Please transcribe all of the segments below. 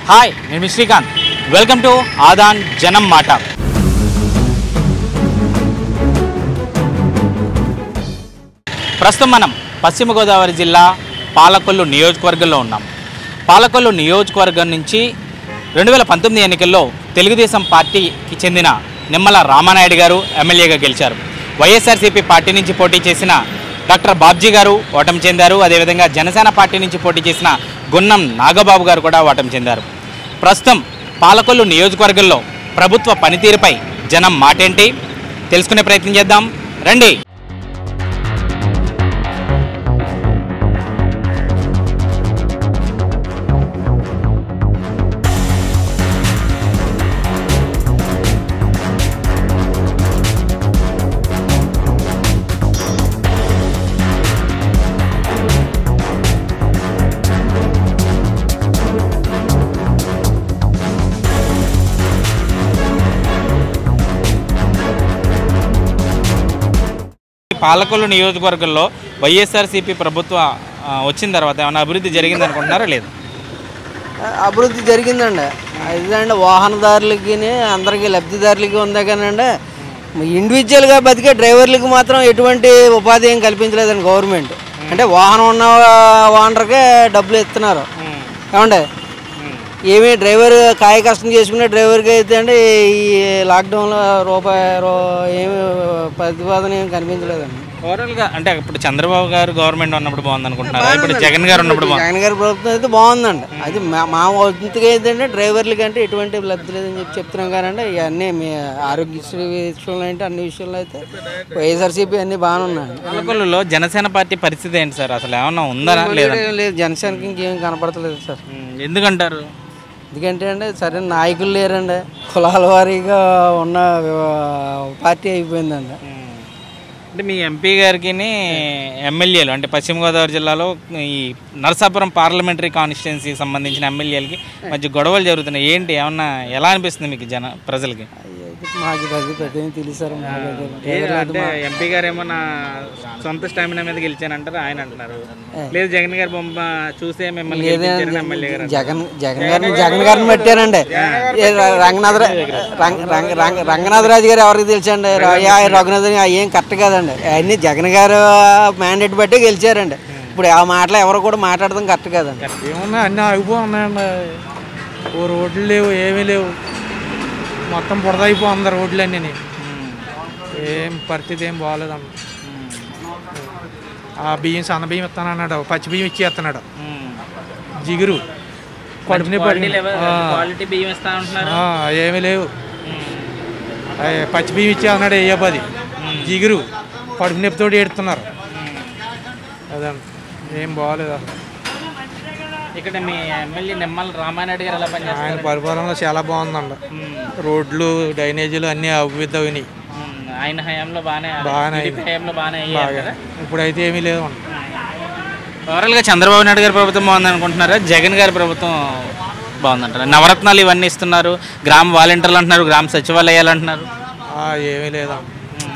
Hi నేను మీ Srikanth welcome to Aadhan జనం మాట ప్రస్తుతం మనం పశ్చిమ గోదావరి జిల్లా పాలకొల్లు నియోజకవర్గంలో ఉన్నాం పాలకొల్లు నియోజకవర్గం నుంచి రెండు వేల పంతొమ్మిది ఎన్నికల్లో తెలుగుదేశం పార్టీకి చెందిన నిమ్మల రామానాయుడు గారు ఎమ్మెల్యేగా గెలిచారు వైఎస్ఆర్సీపీ పార్టీ నుంచి పోటీ చేసిన డాక్టర్ బాబ్జీ గారు ఓటమి చెందారు అదేవిధంగా జనసేన పార్టీ నుంచి పోటీ చేసిన గున్నం నాగబాబు గారు కూడా ఓటమి చెందారు ప్రస్తుతం పాలకొల్లు నియోజకవర్గంలో ప్రభుత్వ పనితీరుపై జనం మాటేంటి తెలుసుకునే ప్రయత్నం చేద్దాం రండి పాలకొల్లు నియోజకవర్గంలో వైఎస్ఆర్సీపీ ప్రభుత్వ ఆ, వచ్చిన తర్వాత ఏమైనా అభివృద్ధి జరిగింది అనుకుంటున్నారా లేదు అభివృద్ధి జరిగిందండి ఇదండి వాహనదారులకి అందరికీ లబ్ధిదారులకి ఉందే కానండి ఇండివిజువల్గా బతికే డ్రైవర్లకి మాత్రం ఎటువంటి ఉపాధి ఏం కల్పించలేదండి గవర్నమెంట్ అంటే వాహనం ఉన్న ఓనర్కే డబ్బులు ఇస్తున్నారు ఏమండి ఏమి డ్రైవర్ కాయ కష్టం చేసుకునే డ్రైవర్కి అయితే అండి ఈ లాక్డౌన్లో రూపాయి రూ ఏమి ప్రతిపాదన ఏం కనిపించలేదండి ఓవరాల్గా అంటే ఇప్పుడు చంద్రబాబు గారు గవర్నమెంట్ ఉన్నప్పుడు బాగుంది అనుకుంటున్నారా ఇప్పుడు జగన్ గారు ఉన్నప్పుడు బాగుంది జగన్ గారి ప్రభుత్వం అయితే బాగుందండి అది మా- మా వంతుగా ఏంటంటే డ్రైవర్లకి అంటే ఎటువంటి లబ్ధి లేదని చెప్పి చెప్తున్నాం కానండి ఇవన్నీ మీ ఆరోగ్యశ్రీ విషయంలో అంటే అన్ని విషయాల్లో అయితే వైఎస్ఆర్సీపీ అన్నీ బాగానే ఉన్నాయండి పాలకొల్లులో జనసేన పార్టీ పరిస్థితి ఏంటి సార్ అసలు ఏమన్నా ఉందా లేదా లేదు, లేదు జనసేనకి ఇంకేం కనపడతలేదు సార్ ఉమ్, ఎందుకంటారు ఎందుకంటే అండి సరైన నాయకులు లేరండి కులాల వారీగా ఉన్న ఆ, పార్టీ అయిపోయిందండి ఉమ్, అంటే మీ ఎంపీ గారికి ఎమ్మెల్యేలు అంటే పశ్చిమ గోదావరి జిల్లాలో ఈ నరసాపురం పార్లమెంటరీ కాన్స్టిట్యున్సీకి సంబంధించిన ఎమ్మెల్యేలకి మధ్య గొడవలు జరుగుతున్నాయి ఏంటి ఏమన్నా ఎలా అనిపిస్తుంది మీకు జన ప్రజలకి అయితే మాకు అది పెద్ద తెలుసారు అంటే ఎంపీ గారు ఏమో నా సొంత స్టామినా మీద గెలిచానంటారు ఆయన అంటున్నారు లేదు జగన్ గారి బొమ్మ చూసే మిమ్మల్ని గెలిపించారని ఎమ్మెల్యే గారు అంటున్నారు. జగన్ జగన్ గారిని జగన్ గారిని పెట్టారండి ఏ ర- రంగనాథ రంగ- రంగ- రంగ- రంగనాథరాజు గారు ఎవరికి తెలుసండి ర- యా- రఘునాథ్ అవి ఏం కరెక్ట్ కాదండి అన్ని జగన్ గారు మ్యాండేట్ బట్టి గెలిచారండి ఇప్పుడు ఆ మాటలు ఎవరు కూడా మాట్లాడడం కరెక్ట్ కాదండి ఏమన్నా అన్నీ ఆగిపో ఉన్నాయండి ఓ రోడ్లు లేవు ఏమీ లేవు మొత్తం బురద అయిపోతుంది రోడ్లు అన్నీ ఏం పరిస్థితి ఏం బాగాలేదన్న ఆ బియ్యం సన్న బియ్యం ఇస్తానన్నాడు పచ్చి బియ్యం ఇచ్చేస్తున్నాడు ఉమ్. జిగురు కడుపునే పడి క్వాలిటీ లెవెల్- క్వాలిటీ బియ్యం ఇస్తా ఉంటున్నారు ఏమీ లేవు ఆ, పచ్చి బియ్యం ఇచ్చే అన్నాడు ఏ పది జిగురు కడుపు నొప్పితోటి ఏడుతున్నారు అదండి ఏం బాగాలేదు అసలు ఇక్కడ మీ ఎమ్మెల్యే నిమ్మల రామానాయుడు గారు ఎలా పనిచేస్తారు ఆయన పరిపాలనలో చాలా బాగుందండి రోడ్లు డ్రైనేజీలు అన్నీ అభివృద్ధి అయినాయి ఉమ్, ఆయన హయాంలో బాగానే బాగానే టీడీపీ హయాంలో బాగానే అయ్యాయి కదా ఇప్పుడైతే ఏమీ లేవు అండి ఓవరాల్గా చంద్రబాబు నాయుడు గారి ప్రభుత్వం బాగుంది అనుకుంటున్నారా జగన్ గారి ప్రభుత్వం బాగుందంటారా నవరత్నాలు ఇవన్నీ ఇస్తున్నారు గ్రామ వాలంటీర్లు అంటున్నారు గ్రామ సచివాలయాలు అంటున్నారు ఆ, ఏమీ లేదండి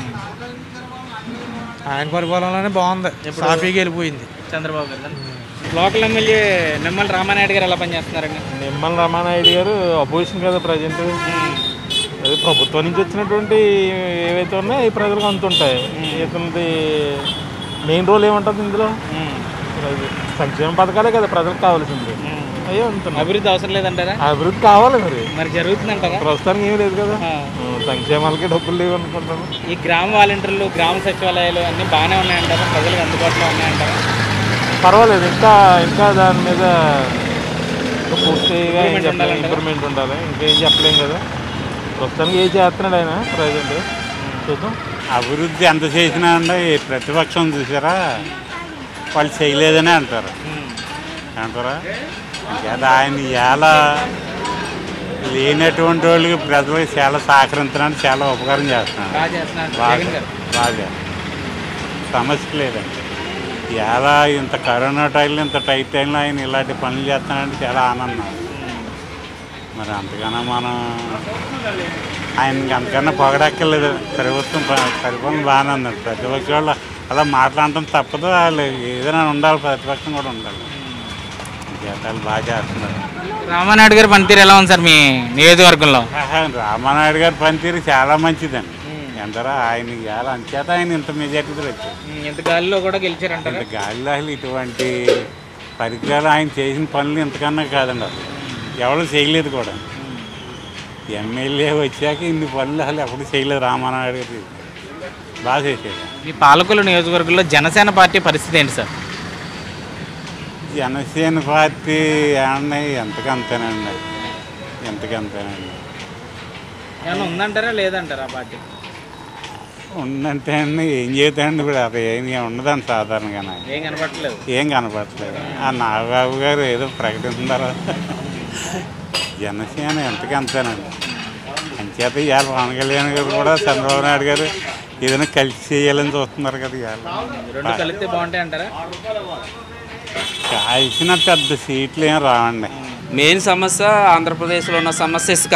ఆయన పరిపాలనలోనే బాగుంది సాఫీగా వెళ్ళిపోయింది చంద్రబాబు గారు లోకల్ ఎమ్మెల్యే నిమ్మల రామానాయుడు గారు ఎలా పనిచేస్తున్నారండి నిమ్మల రామానాయుడు గారు అపోజిషన్ కదా ప్రజెంట్ అది ప్రభుత్వం నుంచి వచ్చినటువంటి ఏవైతే ఉన్నాయో అవి ప్రజలకు అందుతుంటాయి ఇతనిది మెయిన్ రోల్ ఏముంటుంది ఇందులో అది సంక్షేమ పథకాలే కదా ప్రజలకు కావాల్సింది అయ్యే అందుతున్నాయి అభివృద్ధి అవసరం లేదంటారా అభివృద్ధి కావాలి మరి మరి జరుగుతుందంటారా ప్రస్తుతానికి ఏమీ లేదు కదా ఆ. ఉం, సంక్షేమాలకి డబ్బులు లేవు అనుకుంటాను ఈ గ్రామ వాలంటీర్లు గ్రామ సచివాలయాలు అన్నీ బాగానే ఉన్నాయంటారా ప్రజలకు అందుబాటులో ఉన్నాయంటారా పర్వాలేదు ఇంకా ఇంకా దాని మీద పూర్తిగా ఏం Improvement చెప్పలేం ఉండాలంటారా? ఇంప్రూవ్మెంట్ ఉండాలి ఇంకేం చెప్పలేం కదా ప్రస్తుతానికి ఏం చేస్తున్నాడు ఆయన ప్రజెంట్ చూద్దాం అభివృద్ధి ఎంత చేసినా అండి ఈ ప్రతిపక్షం చూసారా వాళ్ళు చేయలేదని అంటారు అంటారా కదా ఆయన ఎలా లేనటువంటి వాళ్ళకి ప్రజలకు చాలా సహకరించడానికి చాలా ఉపకారం చేస్తున్నాడు బాగా చేస్తున్నారు బాగా జగన్ గారు బాగా సమస్య లేదండి ఎలా ఇంత కరోనా టైంలో ఇంత టైట్ టైంలో ఆయన ఇలాంటి పనులు చేస్తున్నాడంటే చాలా ఆనందం మరి అంతకన్నా మనం ఆయనకి అంతకన్నా పొగడక్కర్లేదు ప్రభుత్వం ప- పరిపాలన బాగానే ఉంది ప్రతిపక్ష వాళ్ళు అలా మాట్లాడటం తప్పదు వాళ్ళు ఏదైనా ఉండాలి ప్రతిపక్షం కూడా ఉండాలి చేతాలు బాగా చేస్తున్నారు రామానాయుడు గారి పనితీరు ఎలా ఉంది సార్ మీ నియోజకవర్గంలో ఆహా, రామానాయుడు గారి పనితీరు చాలా మంచిదండి ఎందరో ఆయన ఇవాళ అంచేత ఆయన ఇంత మెజార్టీతో వచ్చారు ఇంత గాలిలో కూడా గెలిచారంటారు ఇంత గాలిలో అసలు ఇటువంటి పరికరాలు ఆయన చేసిన పనులు ఇంతకన్నా కాదండి అసలు ఎవరు చేయలేదు కూడా ఎమ్మెల్యే వచ్చాక ఇన్ని పనులు అసలు ఎప్పుడు చేయలేదు రామానాయుడు గారు బాగా చేసేది మీ పాలకులు నియోజకవర్గంలో జనసేన పార్టీ పరిస్థితి ఏంటి సార్ జనసేన పార్టీ ఏమన్నా ఎంతకంతేనండి ఎంతకంతేనండి ఏమైనా ఉందంటారా లేదంటారా ఆ పార్టీ ఉందంటే అండి ఏం చేద్దామండి ఇప్పుడు అది ఏమి ఉండదండి సాధారణంగా ఏం కనపడట్లేదు ఏం కనపడట్లేదు ఆ నాగబాబు గారు ఏదో ప్రకటిస్తున్నారు జనసేన ఎంతకంతేనండి అంచేత ఇవాళ పవన్ కళ్యాణ్ గారు కూడా చంద్రబాబు నాయుడు గారు ఏదైనా కలిసి చేయాలని చూస్తున్నారు కదా రెండు ఇవాళ కలిస్తే బాగుంటాయి అంటారా కాల్చిన పెద్ద సీట్లు ఏం రావండి మెయిన్ సమస్య ఆంధ్రప్రదేశ్లో ఉన్న సమస్య ఇసుక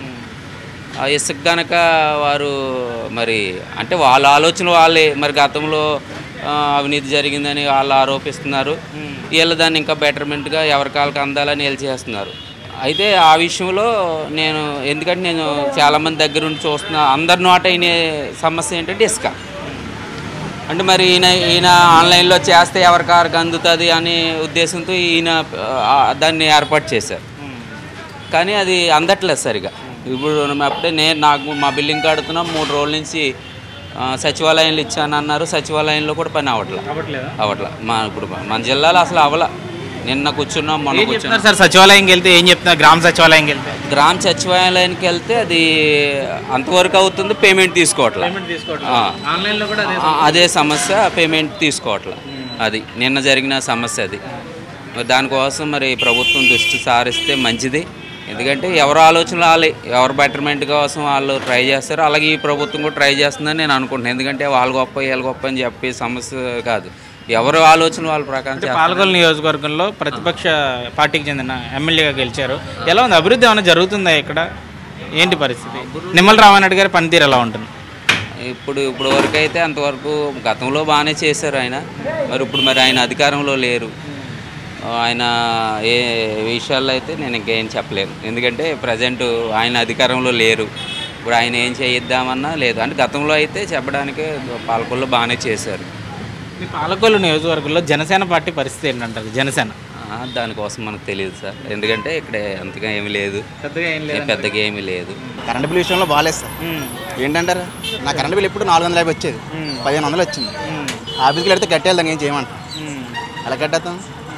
ఆ ఇసుక గనక వారు మరి అంటే వాళ్ళ ఆలోచన వాళ్ళే మరి గతంలో ఆ, అవినీతి జరిగిందని వాళ్ళు ఆరోపిస్తున్నారు వీళ్ళు దాన్ని ఇంకా బెటర్మెంట్గా ఎవరి కాళ్ళకి అందాలని వీళ్ళు చేస్తున్నారు అయితే ఆ విషయంలో నేను ఎందుకంటే నేను చాలామంది దగ్గర ఉండి చూస్తున్నా అందరి నోట అయిన సమస్య ఏంటంటే ఇసుక అంటే మరి ఈయన ఈయన ఆన్లైన్లో చేస్తే ఎవరికారికి అందుతుంది అనే ఉద్దేశంతో ఈయన ఆ, దాన్ని ఏర్పాటు చేశారు కానీ అది అందట్లేదు సరిగా ఇప్పుడు అప్పుడే నేను నాకు మా బిల్డింగ్ కడుతున్నా మూడు రోజుల నుంచి ఆ, సచివాలయంలో ఇచ్చానన్నారు సచివాలయంలో కూడా పని అవ్వట్లే అవ్వట్లేదా అవ్వట్లే మా ఇప్పుడు మన జిల్లాలో అసలు అవ్వల నిన్న కూర్చున్నాం మొన్న ఏం కూర్చున్నాం చెప్తున్నారు సార్ సచివాలయంకి వెళ్తే ఏం చెప్తున్నారు గ్రామ సచివాలయంకి వెళ్తే గ్రామ సచివాలయానికి వెళ్తే అది అంతవరకు అవుతుంది పేమెంట్ తీసుకోవట్లే పేమెంట్ తీసుకోవట్లేదు ఆ. ఆన్లైన్లో కూడా అదే ఆ, అదే సమస్య పేమెంట్ తీసుకోవట్లే అది నిన్న జరిగిన సమస్య అది మరి దానికోసం మరి ప్రభుత్వం దృష్టి సారిస్తే మంచిది ఎందుకంటే ఎవరు ఆలోచనలు వాళ్ళే ఎవరు బెటర్మెంట్ కోసం వాళ్ళు ట్రై చేస్తారు అలాగే ఈ ప్రభుత్వం కూడా ట్రై చేస్తుందని నేను అనుకుంటున్నాను ఎందుకంటే వాళ్ళు గొప్ప వీళ్ళు గొప్ప అని చెప్పి సమస్య కాదు ఎవరు ఆలోచన వాళ్ళ ప్రకారం అంటే చేస్తారు. పాలకొల్లు నియోజకవర్గంలో ప్రతిపక్ష పార్టీకి చెందిన ఎమ్మెల్యేగా గెలిచారు ఎలా ఉంది అభివృద్ధి ఏమైనా జరుగుతుందా ఇక్కడ ఏంటి పరిస్థితి నిమ్మల రామారెడ్డి గారి పనితీరు ఎలా ఉంటుంది ఇప్పుడు ఇప్పుడు వరకు అయితే అంతవరకు గతంలో బాగానే చేశారు ఆయన మరి ఇప్పుడు మరి ఆయన అధికారంలో లేరు ఆయన ఏ విషయాల్లో అయితే నేను ఇంకేం చెప్పలేను ఎందుకంటే ప్రజెంట్ ఆయన అధికారంలో లేరు ఇప్పుడు ఆయన ఏం చేయిద్దామన్నా లేదు అంటే గతంలో అయితే చెప్పడానికి పాలకొల్లో బాగానే చేశారు మీ పాలకొల్లు నియోజకవర్గంలో జనసేన పార్టీ పరిస్థితి ఏంటంటారు జనసేన ఆ, దానికోసం మనకు తెలియదు సార్ ఎందుకంటే ఇక్కడ అంతగా ఏమీ లేదు పెద్దగా ఏం ఏ పెద్దగా ఏమీ లేదు కరెంట్ బిల్ విషయంలో బాగాలేదు సార్ ఏంటంటారు నా కరెంట్ బిల్ ఎప్పుడు నాలుగు వందల యాభై వచ్చేది పదిహేను వందలు వచ్చింది ఆఫీస్కి వెళ్తే కట్టేయాలి దాన్ని ఏం చేయమంటాం ఎలా కట్టేస్తాం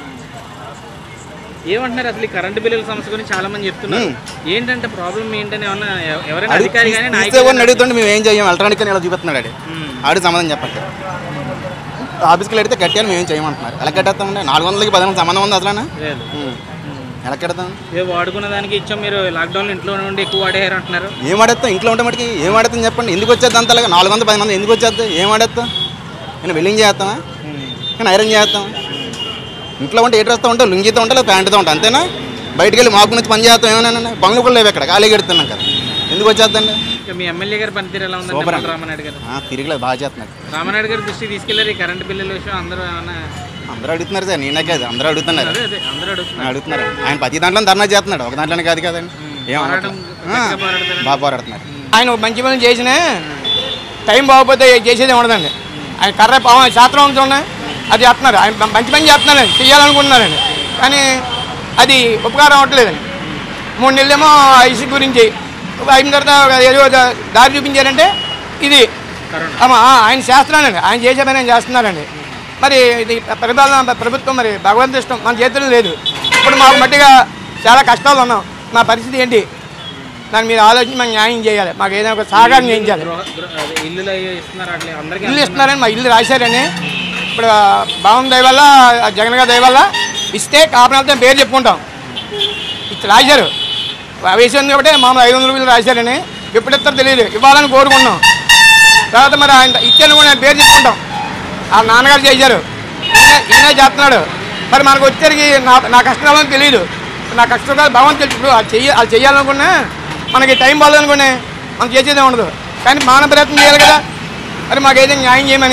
ఏమంటున్నారు అసలు ఈ కరెంటు బిల్లుల సమస్య గురించి చాలా మంది చెప్తున్నారు ఏంటంటే ప్రాబ్లం ఏంటని ఏమన్నా ఎవ- ఎవరైనా అడుగు- అధికారి కానీ తీస్తే నాయకులు కూడా అడుగుతుంటే మేము ఏం చేయం ఎలక్ట్రానిక్ అని ఇలా చూపిస్తున్నాడు ఆడు ఆడు సమాధానం చెప్పండి ఆఫీస్కి వెళ్తే కట్టేయాలి మేము ఏం చేయమంటున్నారు ఎలా కట్టేస్తామండి నాలుగు వందలకి పదిహేను సంబంధం ఉంది అసలు లేదు ఎలా కడతాం ఏ వాడుకున్న దానికి ఇచ్చాం మీరు లాక్డౌన్ ఇంట్లో నుండి ఎక్కువ వాడేయారు అంటున్నారు ఏం ఆడేస్తాం ఇంట్లో ఉంటే మటుకి ఏం ఆడేస్తాం చెప్పండి ఎందుకు వచ్చేది అంతలాగా నాలుగు వందల పది మంది ఎందుకు వచ్చేద్దాం ఏం ఆడేస్తాం నేను వెల్లింగ్ చేస్తామా నేను ఐరన్ చేస్తాం ఇంట్లో ఉంటే ఏ డ్రెస్తో ఉంటాం లుంగితో ఉంటా లేదా ప్యాంటుతో ఉంటాం అంతేనా బయటికి వెళ్ళి మాకు నుంచి పని చేస్తాం ఏమైనా పనులు కూడా లేవు ఇక్కడ ఖాళీ ఎడుతున్నాం కదా ఎందుకు వచ్చేద్దండి ఇక మీ ఎమ్మెల్యే గారి పనితీరు ఎలా ఉంది సూపర్ అండి. రామనాయుడు గారు ఆ, తిరిగిలేదు బాగా చేస్తున్నారు రామనాయుడు గారి దృష్టికి తీసుకెళ్లారు ఈ కరెంటు బిల్లుల విషయం అందరూ ఏమన్నా అందరూ అడుగుతున్నారు సార్ నేనే కాదు అందరూ అడుగుతున్నారు అదే అదే అందరూ అడుగుతున్నారు ఆ, అడుగుతున్నారు ఆయన ప్రతి దాంట్లో ధర్నా చేస్తున్నాడు ఒక దాంట్లోనే కాదు కదండి ఏం పోరాటం గట్టిగా పోరాడుతున్నారు. బాగా పోరాడుతున్నారు ఆయన మంచి పనులు చేసిన టైం బాగోపోతే చేసేది ఉండదండి ఆయన కర్ర పావం శాస్త్రం ఉంటుంది అది చేస్తున్నారు ఆయన మం- మంచి పని చేస్తున్నారండి చేయాలనుకుంటున్నారండి కానీ అది ఉపకారం అవ్వట్లేదండి మూడు నెలలేమో ఐసీ గురించి ఒక అయిన తర్వాత ఒక ఏదో దా- దారి చూపించారంటే ఇది ఆమా, ఆ, ఆయన చేస్తున్నారండి ఆయన చేసే పని ఆయన చేస్తున్నారండి మరి ఇది పరిపాలన ప్రభుత్వం మరి భగవంతు ఇష్టం మన చేతుల్లో లేదు ఇప్పుడు మాకు మట్టిగా చాలా కష్టాలు ఉన్నాం మా పరిస్థితి ఏంటి దాన్ని మీరు ఆలోచించి మాకు న్యాయం చేయాలి మాకు ఏదైనా ఒక సహకారం చేయించాలి గృహ- గృహ- అదే ఇల్లులు అయ్యి ఇస్తున్నారు అట్లా అందరికీ ఇల్లు ఇస్తున్నారని మా ఇల్లు రాశారని ఇప్పుడు బాగుంది దయ వల్ల ఆ జగన్ గారి దయ వల్ల ఇస్తే కాపనాలతో పేరు చెప్పుకుంటాం ఇచ్చి రాశారు వేసింది ఒకటే మామూలు ఐదు వందల రూపాయలు రాశారని ఎప్పుడు ఇస్తారో తెలియదు ఇవ్వాలని కోరుకున్నాం తర్వాత మరి ఆయన ఇచ్చాను కూడా ఆయన పేరు చెప్పుకుంటాం ఆ నాన్నగారు చేశారు ఈయన ఈయనే చేస్తున్నాడు మరి మనకు వచ్చేసరికి నా నా కష్టాలని తెలియదు నా కష్టాలు భగవంతు తెలుసు ఇప్పుడు అది చెయ్య అది చెయ్యాలనుకున్నా మనకి టైం బాగాలనుకునే మనం చేసేదే ఉండదు కానీ మానవ ప్రయత్నం చేయాలి కదా మరి మాకు ఏదైనా న్యాయం చేయమని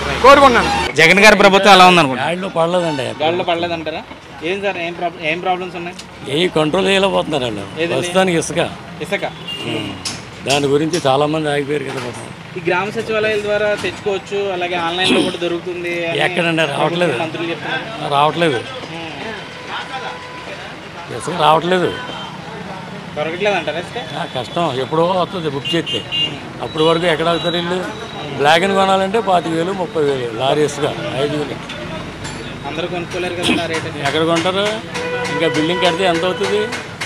కోరుకున్నాను జగన్ గారి ప్రభుత్వం ఎలా ఉందనుకుంటున్నారు యాడ్లో పడలేదండి గాడిలో పడలేదంటారా ఏం సార్ ఏం ప్రాబ్లం ఏం ప్రాబ్లమ్స్ ఉన్నాయి ఏ కంట్రోల్ చేయలేకపోతున్నారు వాళ్ళు ఏదండి? ప్రస్తుతానికి ఇసుక ఇసుక దాని గురించి చాలా మంది ఆగిపోయారు కదా పాపం ఈ గ్రామ సచివాలయాల ద్వారా తెచ్చుకోవచ్చు అలాగే ఆన్లైన్ లో కూడా దొరుకుతుంది అని ఎక్కడండి రావట్లేదు మంత్రులు చెప్తున్నారు రావట్లేదు ఇసుక రావట్లేదు దొరకట్లేదు అంటారా ఇసుక ఆ, కష్టం ఎప్పుడో వస్తుంది బుక్ చేస్తే అప్పటి వరకు ఎక్కడ అవుతారు ఇల్లు బ్లాక్ అని కొనాలంటే పాతిక వేలు ముప్పై వేలు లారీ ఇసుక ఐదు వేలు అందరూ కొనుక్కోలేరు కదా ఆ రేట్ ఎక్కడ కొంటారు ఇంకా బిల్డింగ్ కడితే ఎంత అవుతుంది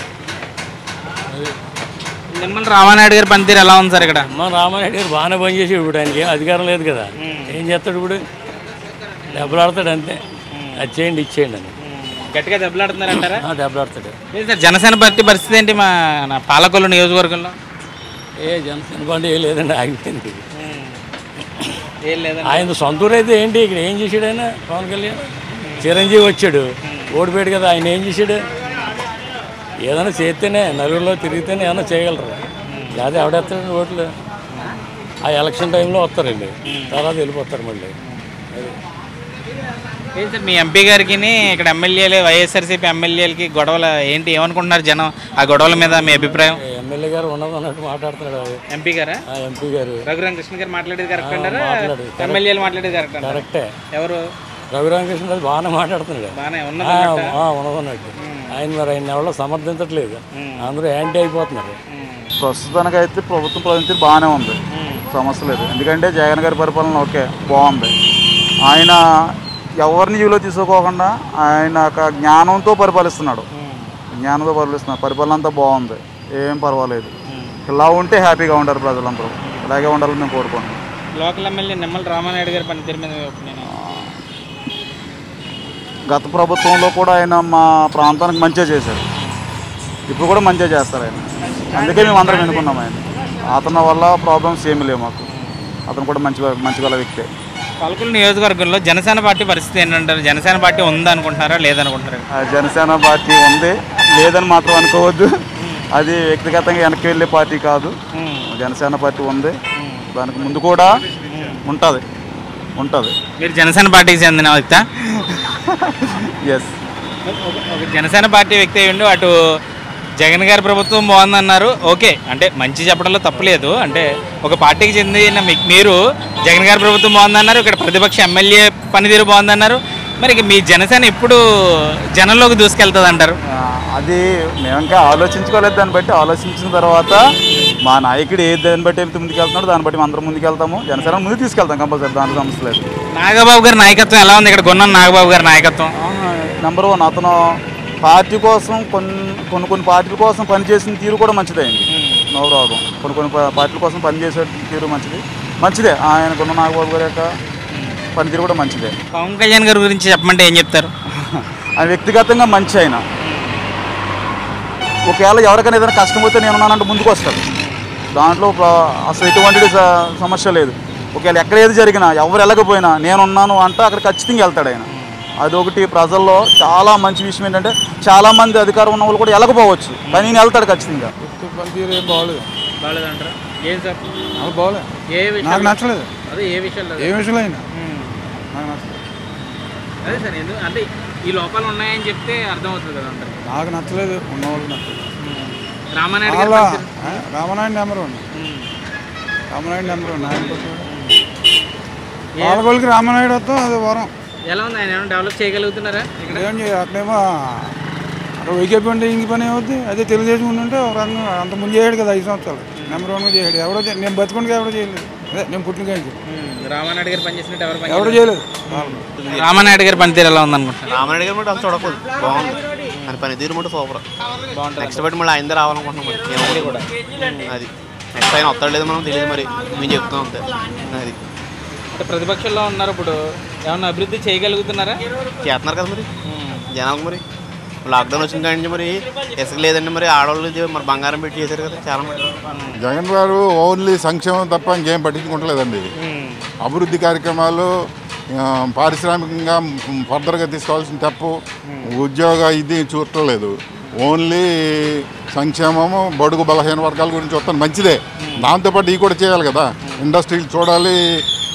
నిమ్మల రామానాయుడు గారి పనితీరు ఎలా ఉంది సార్ ఇక్కడ అమ్మ రామారెడ్డి గారు బాగానే పనిచేసి ఇప్పుడు ఆయనకి ఏం అధికారం లేదు కదా ఏం చేస్తాడు ఇప్పుడు డబ్బులు ఆడతాడు అంతే అది చేయండి ఇచ్చేయండి అని గట్టిగా దెబ్బలాడుతున్నారంటారా ఆ, డబ్బులు ఆడతాడు లేదు సార్ జనసేన పార్టీ పరిస్థితి ఏంటి మా నా పాలకొల్లు నియోజకవర్గంలో ఏ జనసేన పార్టీ ఏ లేదండి ఆగిపోయింది ఏం లేదండి ఆయన సొంత ఊరు అయితే ఏంటి ఇక్కడ ఏం చేశాడు ఆయన పవన్ కళ్యాణ్ చిరంజీవి వచ్చాడు ఓడిపోయాడు కదా ఆయన ఏం చేశాడు ఏదైనా చేస్తేనే నలుగురిలో తిరిగితేనే ఏమైనా చేయగలరు లేదా ఎవడెత్తాడు ఓట్లు ఆ ఎలక్షన్ టైంలో వస్తారండి తర్వాత వెళ్ళిపోతారు మళ్ళీ అది ఏం సార్ మీ ఎంపీ గారికి ఇక్కడ ఎమ్మెల్యేలు వైఎస్ఆర్సీపీ ఎమ్మెల్యేలకి గొడవలు ఏంటి ఏమనుకుంటున్నారు జనం ఆ గొడవల మీద మీ అభిప్రాయం ఎమ్మెల్యే గారు ఉన్నది అన్నట్టు మాట్లాడుతున్నాడు అది. ఎంపీ గారా ఆ ఎంపీ గారు రఘురామ కృష్ణ గారు మాట్లాడేది కరెక్ట్ ఆ, అంటారా మాట్లాడేది. ఎమ్మెల్యేలు మాట్లాడేది కరెక్ట్ అంటారా కరెక్టే ఎవరు రఘురామకృష్ణ గారు బాగానే మాట్లాడుతున్నాడు బాగానే ఆ, ఉన్నది ఆ, ఉన్నదన్నట్టు ఆయన మరి ఆయన ఎవరో సమర్థించట్లేదు అందరూ యాంటీ అయిపోతున్నారు ప్రస్తుతానికైతే ప్రభుత్వం పరిస్థితి బాగానే ఉంది సమస్య లేదు ఎందుకంటే జగన్ గారి పరిపాలన ఓకే బాగుంది ఆయన ఎవరిని జీవిలో తీసుకోకుండా ఆయన ఒక జ్ఞానంతో పరిపాలిస్తున్నాడు జ్ఞానంతో పరిపాలిస్తున్నాడు పరిపాలన అంతా బాగుంది ఏం పర్వాలేదు ఇలా ఉంటే హ్యాపీగా ఉంటారు ప్రజలందరూ ఇలాగే ఉండాలని మేము కోరుకుంటున్నాం లోకల్ ఎమ్మెల్యే నిమ్మల రామానాయుడు గారి పనితీరు మీద మీ opinion ఏంటి? గత ప్రభుత్వంలో కూడా ఆయన మా ప్రాంతానికి మంచిగా చేశారు ఇప్పుడు కూడా మంచిగా చేస్తారు ఆయన అందుకే మేము అందరం ఎన్నుకున్నాం ఆయన అతని వల్ల ప్రాబ్లమ్స్ ఏమీ లేవు మాకు అతను కూడా మంచి మంచి గల వ్యక్తే పాలకొల్లు నియోజకవర్గంలో జనసేన పార్టీ పరిస్థితి ఏంటంటారు జనసేన పార్టీ ఉందనుకుంటున్నారా లేదనుకుంటారా ఆ జనసేన పార్టీ ఉంది లేదని మాత్రం అనుకోవద్దు అది వ్యక్తిగతంగా వెనక్కి వెళ్ళే పార్టీ కాదు జనసేన పార్టీ ఉంది దానికి ముందు కూడా ఉంటుంది ఉంటుంది మీరు జనసేన పార్టీకి చెందిన వ్యక్త ఎస్ ఒక జనసేన పార్టీ వ్యక్తి అయ్యుండి అటు జగన్ గారి ప్రభుత్వం బాగుందన్నారు ఓకే అంటే మంచి చెప్పడంలో తప్పులేదు అంటే ఒక పార్టీకి చెందిన మీ- మీరు జగన్ గారి ప్రభుత్వం బాగుందన్నారు ఇక్కడ ప్రతిపక్ష ఎమ్మెల్యే పనితీరు బాగుందన్నారు మరి ఇక మీ జనసేన ఎప్పుడు జనంలోకి దూసుకెళ్తుంది అంటారు అది మేము ఇంకా ఆలోచించుకోలేదు దాన్ని బట్టి ఆలోచించిన తర్వాత మా నాయకుడు ఏ దాన్ని బట్టి అయితే ముందుకు వెళ్తున్నాడో దాన్ని బట్టి మేము అందరం ముందుకు వెళ్తాము జనసేన ముందుకు తీసుకెళ్తాం కంపల్సరీ దాంట్లో సమస్య లేదు నాగబాబు గారి నాయకత్వం ఎలా ఉంది ఇక్కడ గొన్న నాగబాబు గారి నాయకత్వం నెంబర్ వన్ అతను పార్టీ కోసం కొన్ని కొన్ని కొన్ని పార్టీల కోసం పనిచేసిన తీరు కూడా మంచిదే అండి నో ప్రాబ్లం కొన్ని కొన్ని పా- పార్టీల కోసం పనిచేసే తీరు మంచిది మంచిదే ఆయన కొన్న నాగబాబు గారి యొక్క పనితీరు కూడా మంచిదే పవన్ కళ్యాణ్ గారి గురించి చెప్పమంటే ఏం చెప్తారు ఆయన వ్యక్తిగతంగా మంచి ఆయన ఒకవేళ ఎవరికైనా ఏదైనా కష్టం వస్తే నేను ఉన్నానంటే ముందుకు వస్తాడు దాంట్లో ప్ర- అసలు ఎటువంటి స- సమస్య లేదు ఒకవేళ ఎక్కడ ఏది జరిగినా ఎవరు వెళ్ళకపోయినా నేనున్నాను అంటే అక్కడ ఖచ్చితంగా వెళ్తాడు ఆయన అదొకటి ప్రజల్లో చాలా మంచి విషయం ఏంటంటే చాలా మంది అధికారం ఉన్న వాళ్ళు కూడా వెళ్ళకపోవచ్చు కానీ నేను వెళ్తాడు ఖచ్చితంగా పనితీరు ఏం బాగోలేదు బాగాలేదంటారా ఏం సార్ నాకు బాగోలేదు ఏ నాకు విషయం నచ్చలేదు అదే ఏ విషయంలో ఏ విషయంలో అయినా నాకు నచ్చలేదు అదే సార్ ఎందుకు అంటే ఈ లోపాలు ఉన్నాయని చెప్తే అర్థమవుతుంది కదా అందరికి నాకు నచ్చలేదు ఉన్న వాళ్ళకి నచ్చలేదు రామానాయుడు గారి చాలా పనితీరు- Ramanaidu number one um. Ramanaidu number one ఆయన కోసం పాలకొల్లికి రామనాయుడు వస్తాం అది వరం ఎలా ఉంది ఆయన ఏమైనా డెవలప్ చేయగలుగుతున్నారా ఇక్కడ ఏం చేయ అక్కడేమో అక్కడ వైకేపీ అంటే ఇంక పని ఏమవుద్ది అదే తెలుగుదేశం ఉంటే ఒక రకంగా అంత ముందు చేయడు కదా ఐదు సంవత్సరాలు నెంబర్ వన్గా చేయడు ఎవడో చే- నేను బతుకుండగా ఎవడో చేయలేదు అదే నేను పుట్టిన కాడికి. ఉమ్, రామానాయుడు గారు పనిచేసినట్టు ఎవరు పని ఎవడో చేయలేదు రామానాయుడు గారి పనితీరు ఎలా ఉందనుకుంటున్నారు రామనాయుడు గారు కూడా అంత చూడకూడదు బాగుంది ఆయన పనితీరు కూడా సూపర్ బాగుంటుంది నెక్స్ట్ బట్టి మళ్ళీ ఆయన రావాలనుకుంటున్నాం మరి ఏమవుతుందో కూడా అది నెక్స్ట్ ఆయన వస్తాడు లేదు మనం తెలియదు మరి మేము చెప్తాం అంతే అది అంటే ప్రతిపక్షంలో ఉన్నారు ఇప్పుడు ఏమన్నా అభివృద్ధి చేయగలుగుతున్నారా చేస్తున్నారు కదా మరి జనాలకు మరి లాక్డౌన్ వచ్చిన కాడి నుంచి మరి ఇసుక లేదండి మరి ఆడవాళ్ళు ఇది మరి బంగారం పెట్టి చేశారు కదా చాలా మంది జగన్ గారు ఓన్లీ సంక్షేమం తప్ప ఇంకేం పట్టించుకుంటలేదండి అభివృద్ధి కార్యక్రమాలు ఆ, పారిశ్రామికంగా మ్, ఫర్దర్గా తీసుకోవాల్సిన తప్పు ఉద్యోగ ఇది చూడలేదు ఓన్లీ సంక్షేమము బడుగు బలహీన వర్గాల గురించి వస్తాను మంచిదే దాంతోపాటు ఇవి కూడా చేయాలి కదా ఇండస్ట్రీలు చూడాలి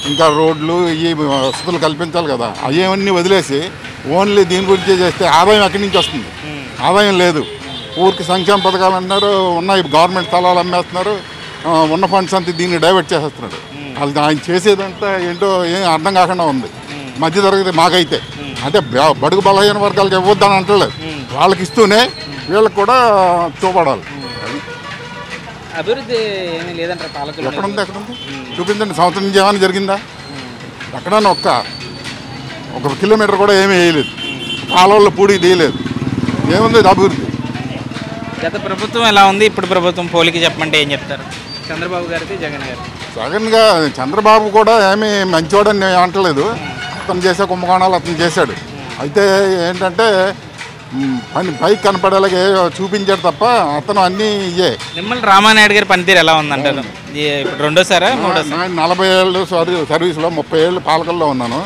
ఇంకా రోడ్లు ఈ వసతులు కల్పించాలి కదా అవేవన్నీ వదిలేసి ఓన్లీ దీని గురించి చేస్తే ఆదాయం ఎక్కడి నుంచి వస్తుంది ఆదాయం లేదు ఊరికి సంక్షేమ పథకాలు అంటున్నారు ఉన్నాయి గవర్నమెంట్ స్థలాలు అమ్మేస్తున్నారు ఆ, ఉన్న ఫండ్స్ అంతా దీన్ని డైవర్ట్ చేసేస్తున్నాడు అది ఆయన చేసేదంతా ఏంటో ఏం అర్థం కాకుండా ఉంది మధ్య తరగతి మాకైతే అంటే బ- బడుగు బలహీన వర్గాలకు ఇవ్వద్దని అంటలేదు వాళ్ళకి ఇస్తూనే వీళ్ళకి కూడా చూపడాలి అది అభివృద్ధి ఏమీ లేదంటారు పాలకులు ఎక్కడుంది ఎక్కడుంది చూపించండి సంవత్సరం నుంచి ఏమైనా జరిగిందా ఎక్కడన్నా ఒక్క ఒక కిలోమీటర్ కూడా ఏమీ వేయలేదు కాలువల్లో పూడి తీయలేదు ఏముంది ఇది అభివృద్ధి గత ప్రభుత్వం ఎలా ఉంది ఇప్పుడు ప్రభుత్వం పోలికి చెప్పమంటే ఏం చెప్తారు చంద్రబాబు గారికి జగన్ గారు జగన్గా చంద్రబాబు కూడా ఏమీ మంచివాడని నేను అంటలేదు అతను చేసే కుంభకోణాలు అతను చేశాడు అయితే ఏంటంటే మ్, పని పైకి కనపడేలాగా ఏవో చూపించాడు తప్ప అతను అన్నీ ఇయ్యే నిమ్మల రామానాయుడు గారి పనితీరు ఎలా ఉందంటారు ఈ- ఇప్పుడు రెండోసారా మూడోసారి నేను నలభై ఏళ్ళు సర్వీ- సర్వీస్లో ముప్పై ఏళ్ళు పాలకల్లో ఉన్నాను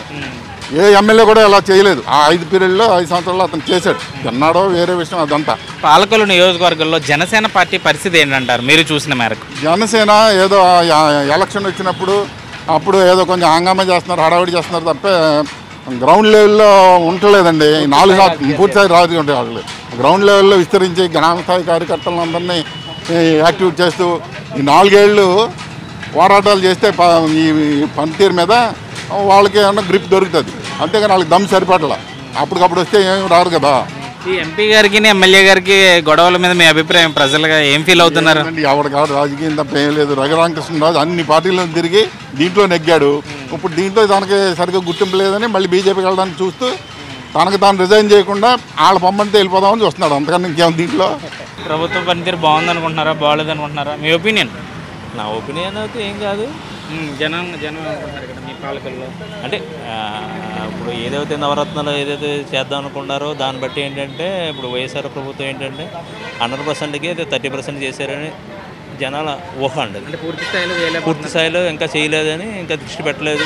ఏ ఎమ్మెల్యే కూడా ఇలా చేయలేదు ఆ ఐదు పీరియడ్లో ఐదు సంవత్సరాల్లో అతను చేశాడు ఎన్నాడో వేరే విషయం అదంతా పాలకొల్లు నియోజకవర్గంలో జనసేన పార్టీ పరిస్థితి ఏంటంటారు మీరు చూసిన మేరకు జనసేన ఏదో ఆ ఎలక్షన్ వచ్చినప్పుడు అప్పుడు ఏదో కొంచెం హంగామా చేస్తున్నారు హడావిడి చేస్తున్నారు తప్ప గ్రౌండ్ లెవెల్లో ఉండలేదండి ఈ నాలుగు సంవత్సరం పూర్తిస్థాయి రాజకీయం ఉండలేదు గ్రౌండ్ లెవెల్లో విస్తరించి గ్రామ స్థాయి కార్యకర్తలందరినీ యాక్టివేట్ చేస్తూ ఈ నాలుగేళ్ళు పోరాటాలు చేస్తే ప- ఈ ఈ పనితీరు మీద వాళ్ళకి ఏమన్నా గ్రిప్ దొరుకుతుంది అంతేగాని వాళ్ళకి దమ్ సరిపడలా అప్పటికప్పుడు వస్తే ఏం రారు కదా ఈ ఎంపీ గారికి ఎమ్మెల్యే గారికి గొడవల మీద మీ అభిప్రాయం ప్రజలుగా ఏం ఫీల్ అవుతున్నారు ఏంటంటే ఎవడు కాదు రాజకీయం తప్ప ఏం లేదు రఘురామకృష్ణరాజు అన్ని పార్టీల్లో తిరిగి దీంట్లో నెగ్గాడు ఇప్పుడు దీంట్లో తనకి సరిగ్గా గుర్తింపు లేదని మళ్ళీ బీజేపీకి వెళ్ళడానికి చూస్తూ తనకు తాను రిజైన్ చేయకుండా వాళ్ళ పంపంటే వెళ్ళిపోదామని చూస్తున్నాడు అంతకన్నా ఇంకేం దీంట్లో ప్రభుత్వ పనితీరు బాగుంది అనుకుంటున్నారా బాగలేదు అనుకుంటున్నారా మీ ఒపీనియన్ నా ఒపీనియన్ అయితే ఏం కాదు జనం జనం అనుకుంటున్నారు ఇక్కడ మీ పాలకుల్లో అంటే ఆ, ఇప్పుడు ఏదైతే నవరత్నాలు ఏదైతే చేద్దాం అనుకున్నారో దాన్ని బట్టి ఏంటంటే ఇప్పుడు వైఎస్ఆర్ ప్రభుత్వం ఏంటంటే హండ్రెడ్ పర్సెంట్కి థర్టీ పర్సెంట్ చేశారని జనాల ఊహ అండి అంటే పూర్తి స్థాయిలో వేయలే పూర్తి స్థాయిలో ఇంకా చేయలేదని ఇంకా దృష్టి పెట్టలేదు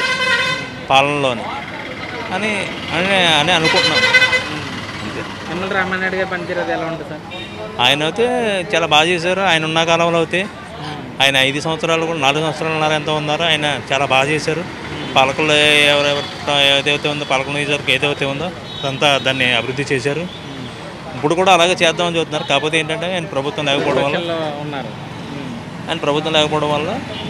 పాలనలోని అని అని అని అనుకుంటున్నాం అంతే నిమ్మల రామానాయుడు గారి పనితీరు అది ఎలా ఉంటుంది సార్ ఆయన అయితే చాలా బాగా చేశారు ఆయన ఉన్న కాలంలో అయితే ఆయన ఐదు సంవత్సరాలు కూడా నాలుగు సంవత్సరాలు ఉన్నారు ఎంత ఉన్నారో ఆయన చాలా బాగా చేశారు పాలకులు ఎవరెవరు ఏదైతే ఉందో పాలకులు నియోజకవర్గం ఏదైతే ఉందో అదంతా దాన్ని అభివృద్ధి చేశారు ఇప్పుడు కూడా అలాగే చేద్దామని చూస్తున్నారు కాకపోతే ఏంటంటే ఆయన ప్రభుత్వం లేకపోవడం వల్ల ప్రతిపక్షంలో ఉన్నారు ఆయన ప్రభుత్వం లేకపోవడం వల్ల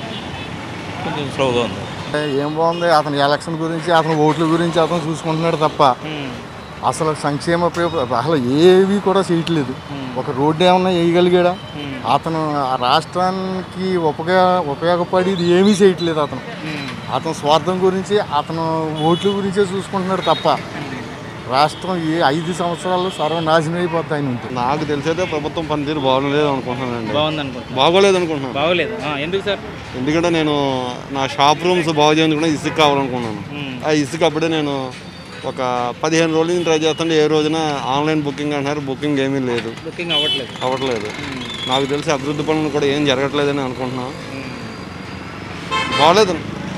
కొంచెం స్లోగా ఉంది ఏం బాగుంది అతని ఎలక్షన్ గురించి అతని ఓట్ల గురించి అతను చూసుకుంటున్నాడు తప్ప అసలు సంక్షేమ ప్ర- అసలు ఏవి కూడా చేయట్లేదు ఒక రోడ్డు ఏమన్నా వేయగలిగాడా అతను ఆ రాష్ట్రానికి ఉపయోగ ఉపయోగపడేది ఏమీ చేయట్లేదు అతను అతను స్వార్థం గురించి అతను ఓట్ల గురించే చూసుకుంటున్నాడు తప్ప రాష్ట్రం ఏ ఐదు సంవత్సరాలు సర్వనాశనం అయిపోద్ది ఆయన ఉంటే నాకు తెలిసైతే ప్రభుత్వం పనితీరు బాగోలేదు అనుకుంటున్నానండి బాగుంది అనుకుంటున్నాను బాగోలేదు అనుకుంటున్నాను బాగోలేదు ఆ, ఎందుకు సార్ ఎందుకంటే నేను నా షాప్ రూమ్స్ బాగు చేయించుకున్న ఇసుక కావాలనుకున్నాను ఆ ఇసుక అప్పుడే నేను ఒక పదిహేను రోజుల నుంచి ట్రై చేస్తుంటే ఏ రోజున ఆన్లైన్ బుకింగ్ అంటున్నారు బుకింగ్ ఏమీ లేదు బుకింగ్ అవ్వట్లేదు అవ్వట్లేదు నాకు తెలిసి అభివృద్ధి పనులు కూడా ఏం జరగట్లేదని అనుకుంటున్నా బాగలేదు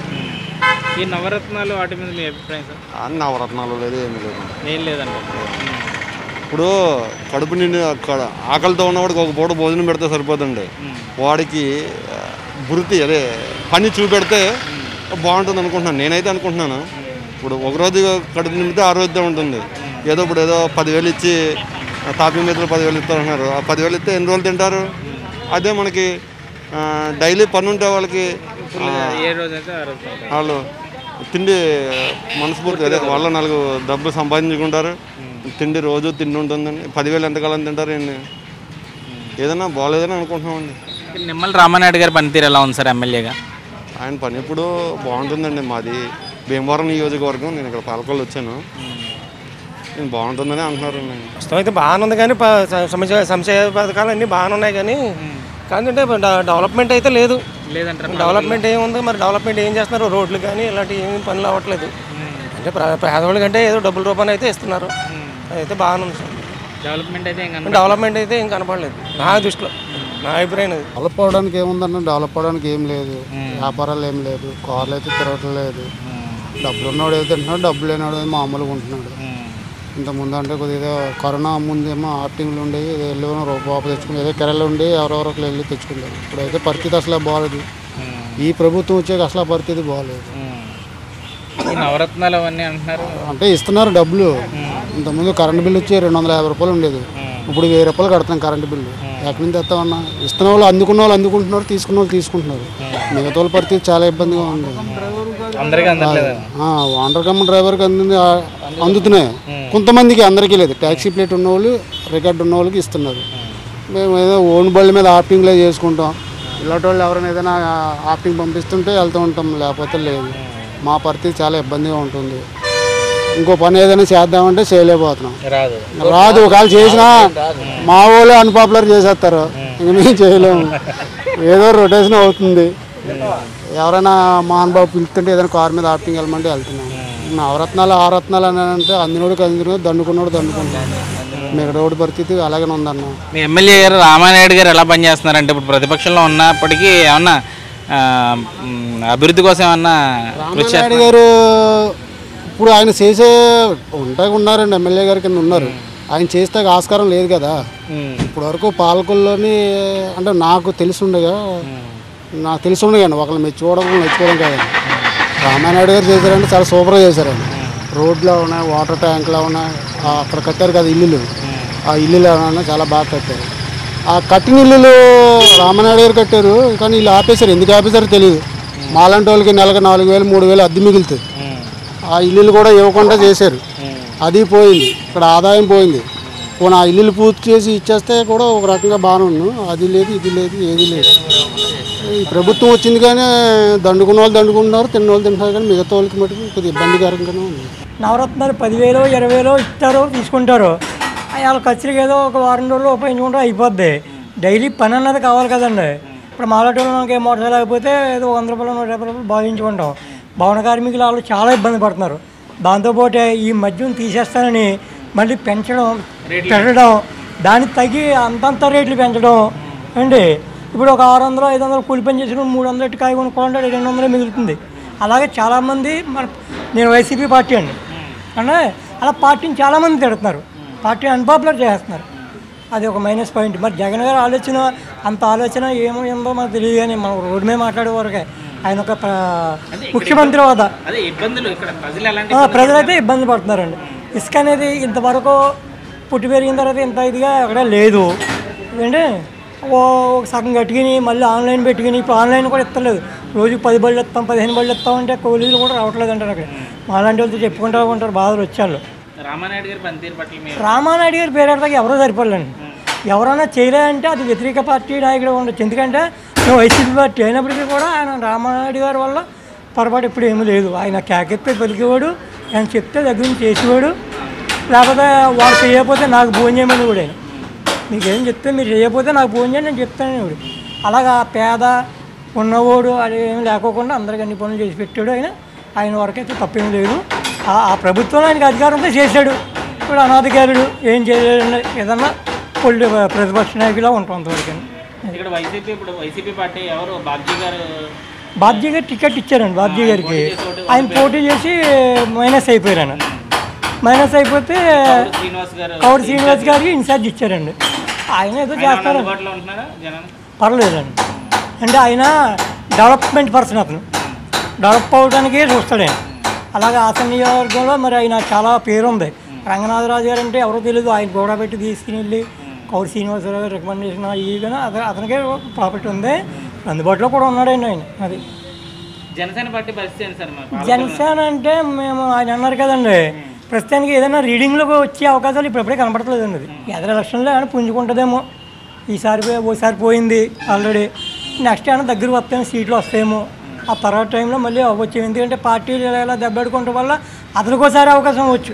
ఈ నవరత్నాలు వాటి మీద మీ అభిప్రాయం సార్ అన్ని నవరత్నాలు లేదు ఏమీ లేదు ఏం లేదండి ఇప్పుడు కడుపు నిండి అక్కడ- ఆకలితో ఉన్నవాడికి ఒక పూట భోజనం పెడితే సరిపోతుంది వాడికి ఆ, వృత్తి అదే పని చూపెడితే బాగుంటుంది అనుకుంటున్నాను నేనైతే అనుకుంటున్నాను ఇప్పుడు ఒక రోజు కడుపు నిండితే ఆ రోజుతో ఉంటుంది ఏదో ఇప్పుడు ఏదో పదివేలు ఇచ్చి ఆ, తాపీ మీదలు పదివేలు ఇస్తారంటున్నారు ఆ పదివేలు ఇస్తే ఎన్ని రోజులు తింటారు అదే మనకి ఆ, డైలీ పని ఉంటే వాళ్ళకి ఆ, ఏ రోజు అయితే ఆ రోజు తింటారు. వాళ్ళు తిండి మనస్ఫూర్తి అదే వాళ్ళ నాలుగు డబ్బులు సంపాదించుకుంటారు తిండి రోజు తిండి ఉంటుందండి పదివేలు ఎంతకాలం తింటారు ఏంటి ఏదైనా బాగాలేదని అనుకుంటున్నామండి నిమ్మల రామానాయుడు గారి పనితీరు ఎలా ఉంది సార్ ఎమ్మెల్యేగా ఆయన పని ఇప్పుడు బాగుంటుందండి మాది భీమవరం నియోజకవర్గం నేను ఇక్కడ పాలకొల్లు వచ్చాను నేను బాగుంటుందని అంటున్నారు ప్రస్తుతం అయితే బాగానే ఉంది కానీ ప- స- సంక్షేమ సంక్షేమ పథకాలు అన్నీ బాగానే ఉన్నాయి కానీ కానీ అంటే డె- డెవలప్మెంట్ అయితే లేదు లేదంటారు డెవలప్మెంట్ ఏముంది మరి డెవలప్మెంట్ ఏం చేస్తున్నారు రోడ్లు కానీ ఇలాంటి ఏమి పనులు అవ్వట్లేదు అంటే ప్ర- పేదవాళ్ళకంటే ఏదో డబ్బుల రూపాయలు అయితే ఇస్తున్నారు అయితే బాగానే ఉంది సార్ డెవలప్మెంట్ అయితే ఇంకా డెవలప్మెంట్ అయితే ఏం కనపడలేదు నా దృష్టిలో నా అభిప్రాయం అది డెవలప్ అవడానికి ఏముందన్న డెవలప్ అవడానికి ఏం లేదు వ్యాపారాలు ఏం లేదు కార్లు అయితే తిరగట్లేదు డబ్బులు ఉన్నవాడు ఏదో తింటున్నాడు డబ్బులు లేనివాడు ఏదో మామూలుగా ఉంటున్నాడు ఇంతకుముందు అంటే కొద్దిగా కరోనా ముందేమో ఆర్టింగ్లు ఉండేవి ఏదో వెళ్ళి రూపాయి తెచ్చుకుని ఏదో కెరలు ఉండి ఎవరెవరో ఒకరు వెళ్ళి తెచ్చుకుంటారు ఇప్పుడైతే పరిస్థితి అసలు బాగాలేదు ఈ ప్రభుత్వం వచ్చాక అసలు ఆ పరిస్థితి బాగాలేదు ఈ నవరత్నాలు అవన్నీ అంటున్నారు అంటే ఇస్తున్నారు డబ్బులు ఇంతకుముందు కరెంట్ బిల్లు వచ్చి రెండు వందల యాభై రూపాయలు ఉండేది ఇప్పుడు వెయ్యి రూపాయలు కడుతున్నాం కరెంట్ బిల్లు ఎక్కడి నుంచి తెస్తామన్నా ఇస్తున్న వాళ్ళు అందుకున్న వాళ్ళు అందుకుంటున్నారు తీసుకున్న వాళ్ళు తీసుకుంటున్నారు మిగతా వాళ్ళ పరిస్థితి చాలా ఇబ్బందిగా ఉంది అందరికీ అందట్లేదు ఆ, వాండర్ కమ్ డ్రైవర్కి అంది అందుతున్నాయి కొంతమందికి అందరికీ లేదు ట్యాక్సీ ప్లేట్ ఉన్న వాళ్ళు రికార్డ్ ఉన్న వాళ్ళకి ఇస్తున్నారు మేము ఏదో ఓన్ బళ్ళ మీద ఆప్టింగ్లో చేసుకుంటాం ఇలాంటి వాళ్ళు ఎవరైనా ఏదైనా ఆప్టింగ్ పంపిస్తుంటే వెళ్తూ ఉంటాం లేకపోతే లేదు మా పరిస్థితి చాలా ఇబ్బందిగా ఉంటుంది ఇంకో పని ఏదైనా చేద్దామంటే చేయలేకపోతున్నాం రాదు రాదు ఒకవేళ చేసినా మా వాళ్ళే అన్పాపులర్ చేసేస్తారు ఇంక మేము చేయలేము ఏదో రొటేషన్ అవుతుంది ఎవరైనా మోహన్ బాబు పిలుస్తుంటే ఏదైనా కార్ మీద ఆప్టింగ్ వెళ్ళమంటే వెళ్తున్నాం నవరత్నాలు ఆ రత్నాలు అని అంటే అందినోడు కందినోడు దండుకున్నోడు దండుకుంటాం మీరు రోడ్డు పరిస్థితి అలాగే ఉందన్న మీ ఎమ్మెల్యే గారు రామానాయుడు గారు ఎలా పనిచేస్తున్నారంటే ఇప్పుడు ప్రతిపక్షంలో ఉన్నప్పటికీ ఏమన్నా ఆ, మ్, అభివృద్ధి కోసం ఏమన్నా కృషి రామానాయుడు గారు ఇప్పుడు ఆయన చేసే ఉంటా ఉన్నారండి ఎమ్మెల్యే గారి కింద ఉన్నారు ఆయన చేస్తే ఆస్కారం లేదు కదా ఇప్పటి వరకు పాలకుల్లోని అంటే నాకు తెలిసి ఉండగా నాకు తెలిసి ఉండగాను ఒకళ్ళు మెచ్చుకోవడం మెచ్చుకోవడం కాదండి రామానాయుడు గారు చేశారంటే చాలా సూపర్గా చేశారండి రోడ్లు ఉన్నాయి వాటర్ ట్యాంక్లు ఉన్నాయి ఆ అక్కడ కట్టారు కదా ఇల్లులు ఆ ఇల్లులు ఉన్నాయి చాలా బాగా కట్టారు ఆ కట్టిన ఇల్లులు రామానాయుడు గారు కట్టారు కానీ వీళ్ళు ఆపేశారు ఎందుకు ఆపేశారో తెలియదు మాలాంటి వాళ్ళకి నెలకు నాలుగు వేలు మూడు వేలు అద్దె మిగులుతుంది ఆ ఇల్లులు కూడా ఇవ్వకుండా చేశారు అది పోయింది ఇక్కడ ఆదాయం పోయింది పోనీ ఆ ఇల్లులు పూర్తి చేసి ఇచ్చేస్తే కూడా ఒక రకంగా బాగానే ఉన్నాను అది లేదు ఇది లేదు ఏది లేదు ఈ ప్రభుత్వం వచ్చింది కానీ దండుకున్న వాళ్ళు దండుకుంటున్నారు తిన్న వాళ్ళు తింటున్నారు కానీ మిగతా వాళ్ళకి మటుకు కొద్దిగా ఇబ్బందికరంగానే ఉంది నవరత్నాలు పదివేలు ఇరవై వేలు ఇస్తారు తీసుకుంటారు వాళ్ళ ఖర్చులకి ఏదో ఒక వారం రోజులు ఉపయోగించుకుంటే అయిపోద్ది డైలీ పని అన్నది కావాలి కదండి ఇప్పుడు మాలాటోళ్ళు మనకి మోటార్ సైకిల్ లేకపోతే ఏదో వంద రూపాయలు నూట యాభై రూపాయలు భావించుకుంటాం భవన కార్మికులు వాళ్ళు చాలా ఇబ్బంది పడుతున్నారు దాంతోపాటు ఈ మద్యం తీసేస్తానని మళ్ళీ పెంచడం పెట్టడం దానికి తగ్గి అంతంత రేట్లు పెంచడం అండి ఇప్పుడు ఒక ఆరు వందలు ఐదు వందలు కూలి పని చేసుకుని మూడు వందలు ఎట్టు కాయ కొనుక్కోవాలంటే రెండు వందలే మిగులుతుంది అలాగే చాలామంది మన నేను వైసీపీ పార్టీ అండి అంటే అలా పార్టీని చాలామంది తిడుతున్నారు పార్టీని అన్పాపులర్ చేస్తున్నారు అది ఒక మైనస్ పాయింట్ మరి జగన్ గారి ఆలోచన అంత ఆలోచన ఏమో ఏందో మనకు తెలియదు కానీ మనం రోడ్డు మీద మాట్లాడే వరకే ఆయన ఒక ప్ర- ముఖ్యమంత్రి హోదా అదే ఇబ్బందులు ఇక్కడ ప్రజలు ఎలాంటి ఆ, ప్రజలైతే ఇబ్బంది పడుతున్నారండి ఇసుక అనేది ఇంతవరకు పుట్టి పెరిగిన తర్వాత ఇంత ఇదిగా ఎక్కడ లేదు ఏంటంటే ఓ ఒక సగం కట్టుకుని మళ్ళీ ఆన్లైన్ పెట్టుకుని ఇప్పుడు ఆన్లైన్ కూడా ఇస్తలేదు రోజు పది బళ్ళు ఇస్తాం పదిహేను బళ్ళు ఇస్తాం అంటే కూలీలు కూడా రావట్లేదు అంటారు అక్కడ మాలాంటి వాళ్ళతో చెప్పుకుంటూ ఉంటారు బాధలు వచ్చాళ్ళు రామానాయుడు గారి పనితీరు పట్ల మీరు రామానాయుడు గారి పేరెడతాకి ఎవరో సరిపోలేండి ఎవరైనా చేయలేదంటే అది వ్యతిరేక పార్టీ నాయకుడు ఉండొచ్చు ఎందుకంటే మేము వైసీపీ పార్టీ అయినప్పటికీ కూడా ఆయన రామానాయుడు గారి వల్ల పొరపాటు ఎప్పుడు ఏమీ లేదు ఆయన కేకెత్తే పలికేవాడు ఆయన చెప్తే దగ్గర నుంచి చేసేవాడు లేకపోతే వాడు చేయకపోతే నాకు భోజనం చేయమని కూడా ఆయన మీకేం చెప్తే మీరు చేయకపోతే నాకు భోజనం చేయండి నేను చెప్తాను ఇప్పుడు అలాగా పేద ఉన్నవాడు అది ఏం లేకోకుండా అందరికీ అన్ని పనులు చేసి పెట్టాడు ఆయన ఆయన వరకైతే తప్పేం లేదు ఆ ఆ ప్రభుత్వంలో ఆయనకి అధికారంతో చేశాడు ఇప్పుడు అనాధికారుడు ఏం చేయలేడు ఏదన్నా పొలి ప్రతిపక్ష నాయకులా ఉంటాం అంతవరకు ఇక్కడ వైసీపీ ఇప్పుడు వైసీపీ పార్టీ ఎవరు బాబ్జీ గారు బాబ్జీ గారు టికెట్ ఇచ్చారండి బాబ్జీ గారికి ఆయన పోటీ చేసి మైనస్ అయిపోయారు ఆయన మైనస్ అయిపోతే శ్రీనివాస్ గారు కౌడి శ్రీనివాస్ గారికి ఇన్ఛార్జ్ ఇచ్చారండి ఆయన ఏదో చేస్తారు అందుబాటులో ఉంటున్నారా జనం పర్లేదండి అంటే ఆయన డెవలప్మెంట్ పర్సన్ అతను డెవలప్ అవడానికి చూస్తాడు ఆయన అలాగే ఆసన నియోజకవర్గంలో మరి ఆయన చాలా పేరు ఉంది రంగనాథరాజు గారు అంటే ఎవరో తెలియదు ఆయన గోడ పెట్టి తీసుకుని వెళ్ళి కౌరి శ్రీనివాసరావు గారు రికమెండేషన్ అయ్యి కానీ అతను అతనికే ప్రాఫిట్ ఉంది అందుబాటులో కూడా ఉన్నాడండి ఆయన అది జనసేన పార్టీ పరిస్థితి ఏంటి సార్ మరి? జనసేన అంటే మేము ఆయన అన్నారు కదండి ప్రస్తుతానికి ఏదైనా రీడింగ్లోకి వచ్చే అవకాశాలు ఇప్పుడప్పుడే కనపడట్లేదండి అది ఎదర ఎలక్షన్లో ఏమైనా పుంజుకుంటుందేమో ఈసారి పోయి- ఓసారి పోయింది ఆల్రెడీ నెక్స్ట్ ఏమైనా దగ్గర వస్తాయి సీట్లు వస్తాయేమో ఆ తర్వాత టైంలో మళ్ళీ అవ్వచ్చు ఎందుకంటే పార్టీలు ఇలా ఇలా దెబ్బలాడుకోవడం వల్ల అతనికోసారి అవకాశం అవ్వచ్చు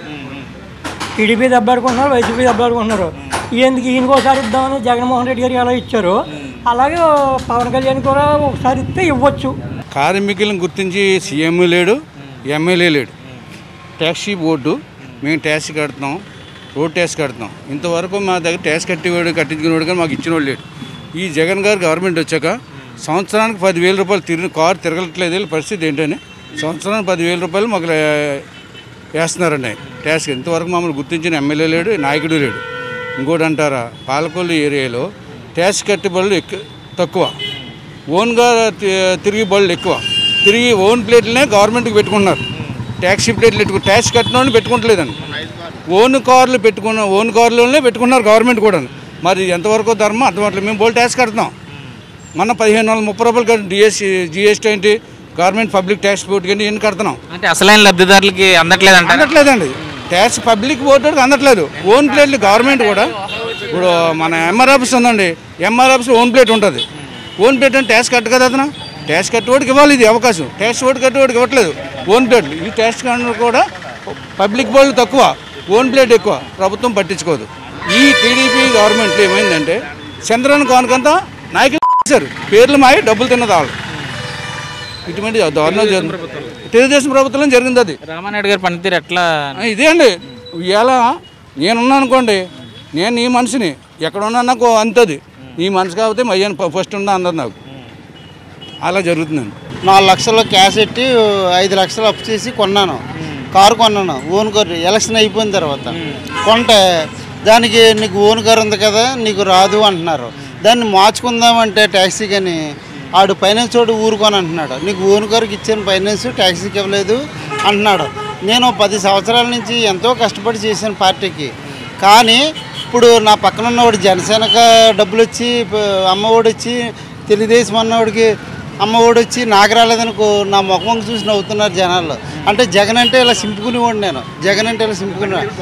టీడీపీ దెబ్బలాడుకుంటున్నారు వైసీపీ దెబ్బలాడుకుంటున్నారు ఎందుకు ఈయనకోసారి ఇద్దామని జగన్మోహన్ రెడ్డి గారికి ఎలా ఇచ్చారో అలాగే పవన్ కళ్యాణ్ కూడా ఒకసారి ఇస్తే ఇవ్వచ్చు కార్మికులను గుర్తించి సీఎం లేడు ఎమ్మెల్యే లేడు ట్యాక్సీ బోర్డు మేము ట్యాక్సీ కడుతున్నాం రోడ్ ట్యాక్స్ కడుతున్నాం ఇంతవరకు మా దగ్గర ట్యాక్స్ కట్టేవాడు కట్టించుకునేవాడు కానీ మాకు ఇచ్చినోడు లేడు ఈ జగన్ గారు గవర్నమెంట్ వచ్చాక సంవత్సరానికి పదివేల రూపాయలు తిరిగి కారు తిరగట్లేదు వీళ్ళ పరిస్థితి ఏంటని సంవత్సరానికి పదివేల రూపాయలు మాకు లే- వేస్తున్నారండి ఆయన ట్యాక్స్ ఇంతవరకు మమ్మల్ని గుర్తించిన ఎమ్మెల్యే లేడు నాయకుడు లేడు ఇంకోటి అంటారా పాలకొల్లు ఏరియాలో ట్యాక్స్ కట్టే బళ్ళు ఎక్కువ తక్కువ ఓన్గా తి- తిరిగి బళ్ళు ఎక్కువ తిరిగి ఓన్ ప్లేట్లనే గవర్నమెంట్కి పెట్టుకుంటున్నారు ట్యాక్సీ ప్లేట్లు పెట్టుకు ట్యాక్స్ కట్టిన వాళ్ళని పెట్టుకుంటలేదండి ఓన్ కార్లు పెట్టుకున్న ఓన్ కార్లోనే పెట్టుకున్నారు గవర్నమెంట్ కూడా మరి ఎంతవరకు ధర్మం అర్థమవట్లేదు మేము బోల్ ట్యాక్స్ కడుతున్నాం మొన్న పదిహేను వందల ముప్పై రూపాయలు కట్టి డిఎస్సి జిఎస్టీ ఏంటి గవర్నమెంట్ పబ్లిక్ ట్యాక్స్ బోర్డు కానీ ఎన్ని కడుతున్నాం అంటే అసలైన లబ్ధిదారులకి అందట్లేదంట అందట్లేదండి ట్యాక్స్ పబ్లిక్ బోర్డుకి అందట్లేదు ఓన్ ప్లేట్లు గవర్నమెంట్ కూడా ఇప్పుడు మన ఎంఆర్ ఆఫీస్ ఉందండి ఎంఆర్ ఆఫీస్ ఓన్ ప్లేట్ ఉంటుంది ఓన్ ప్లేట్ అంటే ట్యాక్స్ కట్టు కదా అతను ట్యాక్స్ కట్టేవాడికి ఇవ్వాలి ఇది అవకాశం ట్యాక్స్ ఓటు కట్టేవాడికి ఇవ్వట్లేదు ఓన్ ప్లేట్లు ఈ ట్యాక్స్ కట్టడం కూడా పబ్లిక్ బోర్డు తక్కువ ఓన్ ప్లేట్ ఎక్కువ ప్రభుత్వం పట్టించుకోదు ఈ టీడీపీ గవర్నమెంట్లో ఏమైందంటే చంద్రన్ కానుకంతా నాయకులు చేశారు పేర్లు మాయి డబ్బులు తిన్నది వాళ్ళు ఇటువంటి దారుణం జరిగింది తెలుగుదేశం ప్రభుత్వంలో జరిగింది అది రామానాయుడు గారి పనితీరు ఎట్లా ఆ, ఇదే అండి ఇవాళ నేనున్నా అనుకోండి నేను ఈ మనిషిని ఎక్కడ ఉన్నా నాకు అంతది ఈ మనిషి కాబట్టి మయ్యాను ఫస్ట్ ఉన్నా అందరు నాకు అలా జరుగుతుందండి నాలుగు లక్షలు క్యాష్ పెట్టి ఐదు లక్షలు అప్పు చేసి కొన్నాను కారు కొన్నాను ఓన్ కారు ఎలక్షన్ అయిపోయిన తర్వాత కొంటే దానికి నీకు ఓన్ కారు ఉంది కదా నీకు రాదు అంటున్నారు దాన్ని మార్చుకుందామంటే ట్యాక్సీ కానీ ఆడు ఫైనాన్స్ వాడు ఊరుకొని అంటున్నాడు నీకు ఓన్ కారుకి ఇచ్చాను ఫైనాన్స్ ట్యాక్సీకి ఇవ్వలేదు అంటున్నాడు నేను పది సంవత్సరాల నుంచి ఎంతో కష్టపడి చేశాను పార్టీకి కానీ ఇప్పుడు నా పక్కన ఉన్నవాడు జనసేనక డబ్బులు వచ్చి ప- అమ్మఒడి వచ్చి తెలుగుదేశం అన్నవాడికి అమ్మఒడి వచ్చి నాకు రాలేదనుకో నా ముఖం చూసి నవ్వుతున్నారు జనాలు అంటే జగన్ అంటే ఇలా సింపుకునేవాడు నేను జగన్ అంటే ఇలా సింపుకునేవాడు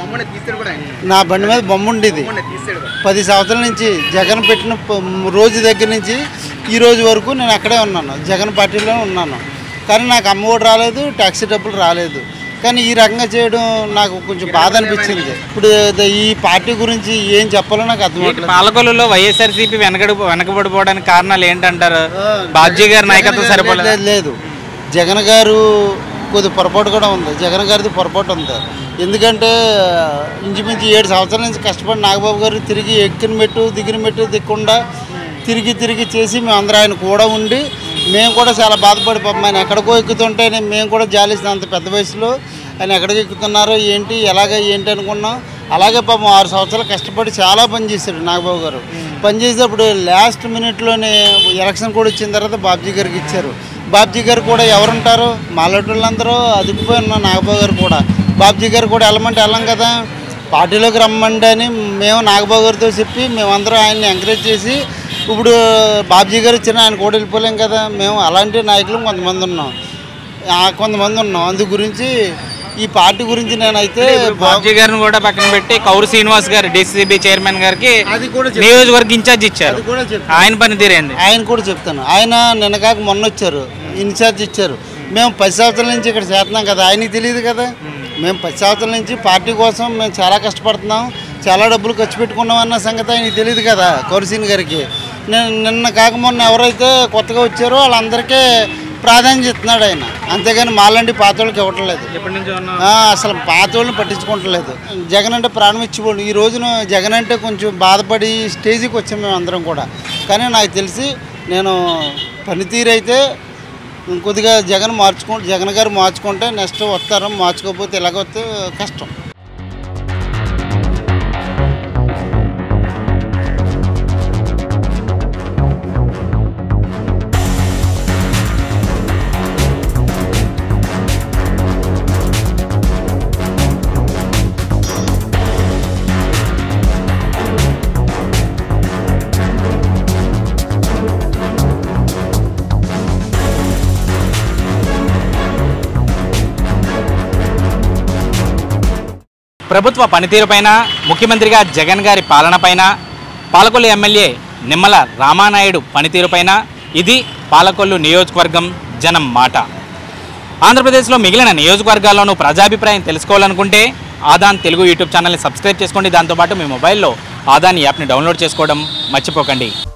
నా బండి మీద బొమ్మ ఉండేది పది సంవత్సరాల నుంచి జగన్ పెట్టిన ప- రోజు దగ్గర నుంచి ఈ రోజు వరకు నేను అక్కడే ఉన్నాను జగన్ పార్టీలో ఉన్నాను కానీ నాకు అమ్మఒడి రాలేదు ట్యాక్సీ డబ్బులు రాలేదు కానీ ఈ రకంగా చేయడం నాకు కొంచెం బాధ అనిపించింది ఇప్పుడు ద- ఈ పార్టీ గురించి ఏం చెప్పాలో నాకు అర్థమవుతుంది పాలకొల్లులో వైఎస్ఆర్సీపీ వెనకడు వెనకబడిపోవడానికి కారణాలు ఏంటంటారు బాబ్జీ గారి నాయకత్వం సరిపోలేదు లేదు, లేదు జగన్ గారు కొద్ది పొరపాటు కూడా ఉంది జగన్ గారిది పొరపాటు ఉంది ఎందుకంటే ఇంచుమించు ఏడు సంవత్సరాల నుంచి కష్టపడి నాగబాబు గారు తిరిగి ఎక్కిన మెట్టు దిగిన మెట్టు దిక్కుండా తిరిగి తిరిగి చేసి మేము అందరూ ఆయన కూడా ఉండి మేము కూడా చాలా బాధపడి పాపం ఆయన ఎక్కడికో ఎక్కుతుంటే మేము కూడా జాలిస్తాం అంత పెద్ద వయసులో ఆయన ఎక్కడికి ఎక్కుతున్నారో ఏంటి ఎలాగ ఏంటి అనుకున్నాం అలాగే పాపం ఆరు సంవత్సరాలు కష్టపడి చాలా పని చేశారు నాగబాబు గారు పని చేసేటప్పుడు లాస్ట్ మినిట్లోనే ఎలక్షన్ కూడా వచ్చిన తర్వాత బాబ్జీ గారికి ఇచ్చారు బాబ్జీ గారు కూడా ఎవరుంటారు మాలాంటి వాళ్ళందరూ అదిగిపోయి ఉన్న నాగబాబు గారు కూడా బాబ్జీ గారు కూడా వెళ్ళమంటే వెళ్ళం కదా పార్టీలోకి రమ్మండి అని మేము నాగబాబు గారితో చెప్పి మేమందరం ఆయన్ని ఎంకరేజ్ చేసి ఇప్పుడు బాబ్జీ గారు ఇచ్చిన ఆయన కూడా వెళ్ళిపోలేం కదా మేము అలాంటి నాయకులు కొంతమంది ఉన్నాం ఆ, కొంతమంది ఉన్నాం అందు గురించి ఈ పార్టీ గురించి నేనైతే బాబ్జీ గారిని కూడా పక్కన పెట్టి కౌరు శ్రీనివాస్ గారు డిసిబి చైర్మన్ గారికి నియోజకవర్గ ఇన్ఛార్జ్ ఇచ్చారు కూడా చెప్తాను. ఆయన పనితీరు ఏంది ఆయన కూడా చెప్తాను ఆయన నిన్నగాక మొన్న వచ్చారు ఇన్ఛార్జ్ ఇచ్చారు మేము పది సంవత్సరాల నుంచి ఇక్కడ చేస్తున్నాం కదా ఆయనకి తెలియదు కదా మేము పది సంవత్సరాల నుంచి పార్టీ కోసం మేము చాలా కష్టపడుతున్నాం చాలా డబ్బులు ఖర్చు పెట్టుకున్నాం అన్న సంగతి ఆయనకి తెలియదు కదా కౌరసీన్ గారికి నేను నిన్న కాక మొన్న ఎవరైతే కొత్తగా వచ్చారో వాళ్ళందరికీ ప్రాధాన్యత ఇస్తున్నాడు ఆయన అంతేగాని మాలాంటి పాత వాళ్ళకి ఇవ్వట్లేదు ఎప్పటి నుంచి ఆ, అసలు పాత వాళ్ళని పట్టించుకోవట్లేదు జగన్ అంటే ప్రాణం ఇచ్చిపోండి ఈ రోజున జగన్ అంటే కొంచెం బాధపడి స్టేజ్కి వచ్చాం మేము అందరం కూడా కానీ నాకు తెలిసి నేను పనితీరు అయితే కొద్దిగా జగన్ మార్చుకో జగన్ గారు మార్చుకుంటే నెక్స్ట్ వస్తారు మార్చుకోకపోతే ఎలాగొస్తే కష్టం ప్రభుత్వ పనితీరుపైన ముఖ్యమంత్రిగా జగన్ గారి పాలనపైన పాలకొల్లు ఎమ్మెల్యే నిమ్మల రామానాయుడు పనితీరుపైన ఇది పాలకొల్లు నియోజకవర్గం జనం మాట ఆంధ్రప్రదేశ్లో మిగిలిన నియోజకవర్గాల్లోనూ ప్రజాభిప్రాయం తెలుసుకోవాలనుకుంటే ఆదాన్ తెలుగు యూట్యూబ్ ఛానల్ని సబ్స్క్రైబ్ చేసుకోండి దాంతోపాటు మీ మొబైల్లో ఆదాన్ యాప్ని డౌన్లోడ్ చేసుకోవడం మర్చిపోకండి